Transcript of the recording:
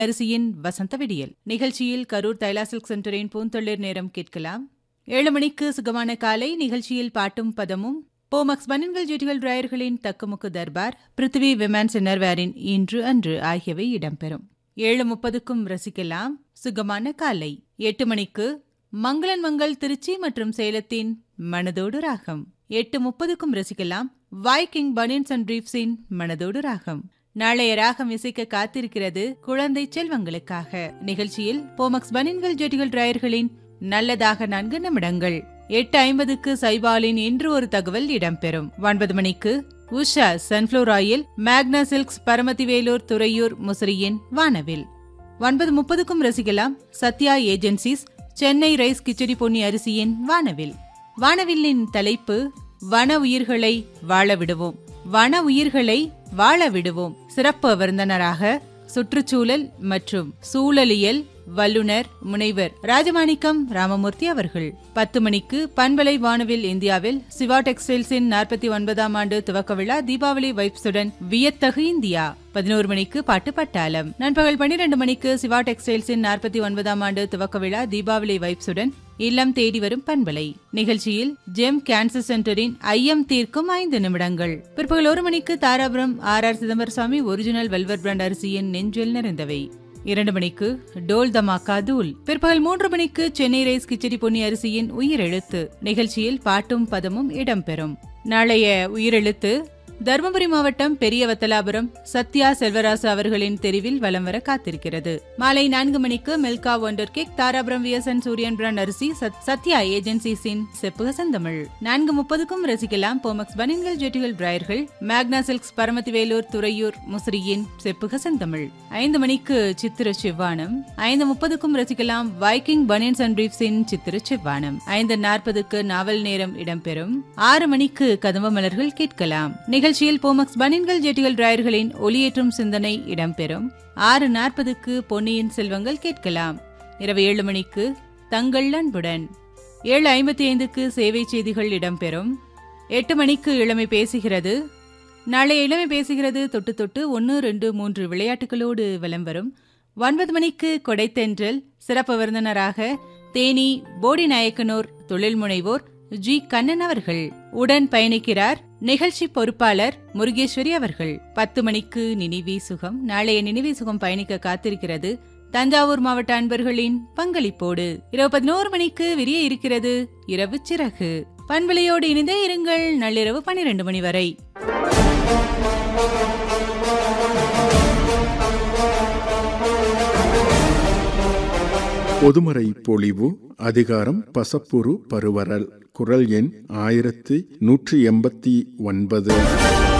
அரிசியின் வசந்த விடியல் நிகழ்ச்சியில் கரூர் தைலா சில்க் சென்டரின் பூந்தொழிற் நேரம் கேட்கலாம் ஏழு மணிக்கு சுகமான காலை நிகழ்ச்சியில் பாட்டும் பதமும் போமக்ஸ் பனின்கள் ஜெட்டிகள் டிராயர்களின் தக்குமுக்கு தர்பார் பிருத்திவி விமான்ஸ் இன்னர்வேரின் இன்று அன்று ஆகியவை இடம்பெறும் ஏழு முப்பதுக்கும் ரசிக்கலாம் சுகமான காலை எட்டு மணிக்கு மங்களன் மங்கள் திருச்சி மற்றும் சேலத்தின் மனதோடு ராகம் எட்டு முப்பதுக்கும் ரசிக்கலாம் வைக்கிங் பனின்ஸ் அண்ட் பிரீப்ஸின் மனதோடு ராகம் நாளைய ராகம் இசைக்க காத்திருக்கிறது குழந்தை செல்வங்களுக்காக நிகழ்ச்சியில் போமக்ஸ் பனின்கள் ஜெட்டிகள் டிராயர்களின் நல்லதாக நான்கு நிமிடங்கள் எட்டு ஐம்பதுக்கு சைபாலின் இன்று ஒரு தகவல் இடம்பெறும் ஒன்பது மணிக்கு உஷா சன்ஃப்ளவர் ஆயில் மேக்னா சில்க்ஸ் பரமதிவேலூர் துறையூர் முசிறியின் வானவில் ஒன்பது முப்பதுக்கும் ரசிக்கலாம் சத்யா ஏஜென்சிஸ் சென்னை ரைஸ் கிச்சடி பொன்னி அரிசியின் வானவில் வானவில்லின் தலைப்பு வன உயிர்களை வாழ விடுவோம் வன உயிர்களை வாழ விடுவோம் சிறப்பு விருந்தினராக சுற்றுச்சூழல் மற்றும் சூழலியல் வல்லுனர் முனைவர் ராஜமாணிக்கம் ராமமூர்த்தி அவர்கள் பத்து மணிக்கு பண்பலை வானவில் இந்தியாவில் சிவா டெக்ஸ்டைல்ஸின் நாற்பத்தி ஒன்பதாம் ஆண்டு துவக்க விழா தீபாவளி வைப்ஸுடன் வியத்தகு இந்தியா பதினோரு மணிக்கு பாட்டு பட்டாளம் நண்பகல் பன்னிரண்டு மணிக்கு சிவா டெக்ஸ்டைல்ஸின் நாற்பத்தி ஒன்பதாம் ஆண்டு துவக்க விழா தீபாவளி வைப்ஸுடன் இல்லம் தேடி வரும் பண்பலை நிகழ்ச்சியில் ஜெம் கேன்சர் சென்டரின் ஐயம் தீர்க்கும் ஐந்து நிமிடங்கள் பிற்பகல் ஒரு மணிக்கு Dharapuram R R Chidambarasamy original Velvar brand அரிசியின் நெஞ்சில் நிறைந்தவை இரண்டு மணிக்கு டோல் தமாக்கா தூள் பிற்பகல் மூன்று மணிக்கு சென்னை ரைஸ் கிச்சடி பொன்னி அரிசியின் உயிரெழுத்து நிகழ்ச்சியில் பாட்டும் பதமும் இடம்பெறும் நாளைய உயிரெழுத்து தருமபுரி மாவட்டம் பெரிய வத்தலாபுரம் சத்யா செல்வராசு அவர்களின் தெரிவில் வலம் வர காத்திருக்கிறது மாலை நான்கு மணிக்கு Milka wonder cake Dharapuram VSN Suriyan brand அரிசி சத்யா ஏஜென்சிஸின் செப்புக செந்தமிழ் நான்கு முப்பதுக்கும் ரசிக்கலாம் போமக்ஸ் பனின்கள் ஜெட்டிகள் டிராயர்கள் மேக்னா சில்க்ஸ் பரமத்திவேலூர் துறையூர் முசிறியின் செப்புக செந்தமிழ் ஐந்து மணிக்கு சித்திர சிவானம் ஐந்து முப்பதுக்கும் ரசிக்கலாம் வைக்கிங் பனியன்ஸ் அண்ட் பிரீப்ஸின் சித்திர சிவானம் ஐந்து நாற்பதுக்கு நாவல் நேரம் இடம்பெறும் ஆறு மணிக்கு கதம்ப மலர்கள் கேட்கலாம் நிகழ்ச்சியில் போமக்ஸ் பனின்கள் ஜெட்டிகள் டிராயர்களின் ஒளியேற்றும் சிந்தனை இடம்பெறும் ஆறு நாற்பதுக்கு பொன்னியின் செல்வங்கள் கேட்கலாம் இரவு ஏழு மணிக்கு தங்கள் அன்புடன் ஏழு ஐம்பத்தி ஐந்துக்கு சேவை செய்திகள் இடம்பெறும் எட்டு மணிக்கு இளமை பேசுகிறது நாளை இளமை பேசுகிறது தொட்டு தொட்டு ஒன்று ரெண்டு மூன்று விளையாட்டுகளோடு வலம் வரும் ஒன்பது மணிக்கு கொடைத்தென்றல் சிறப்பு விருந்தினராக தேனி போடி நாயக்கனூர் தொழில் முனைவோர் ஜி கண்ணன் அவர்கள் உடன் பயணிக்கிறார் நிகழ்ச்சி பொறுப்பாளர் முருகேஸ்வரி அவர்கள் பத்து மணிக்கு நினைவே சுகம் நாளைய நினைவே சுகம் பயணிக்க காத்திருக்கிறது தஞ்சாவூர் மாவட்ட அன்பர்களின் பங்களிப்போடு இரவு பதினோரு மணிக்கு விரிய இருக்கிறது இரவு சிறகு பண்பலையோடு இணைந்தே இருங்கள் நள்ளிரவு பன்னிரண்டு மணி வரை பொதுமறை பொழிவு அதிகாரம் பசப்புரு பருவரல் குரல் எண் ஆயிரத்தி நூற்றி எண்பத்தி ஒன்பது